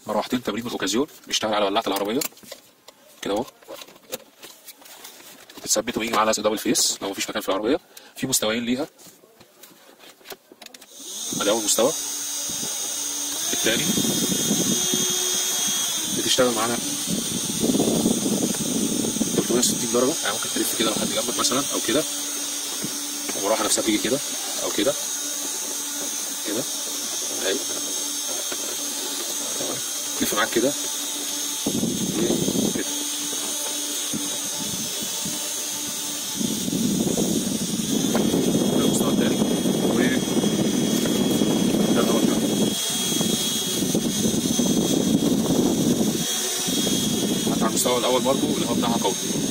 مروحتين تبريد من الاوكازيون بيشتغل على ولاعه العربيه كده اهو بتثبت ويجي معاها لزق دبل فيس لو مفيش مكان في العربيه في مستويين ليها ادي اول مستوى التاني بتشتغل معانا 360 درجه يعني ممكن تلف كده لو حد جنبك مثلا او كده والمروحه نفسها تيجي كده او كده كده اهي تمام تلف معاك كده كده ده المستوى التاني و ده الهواء بتاعه حتى على المستوى الاول برضه الهواء بتاعها قوي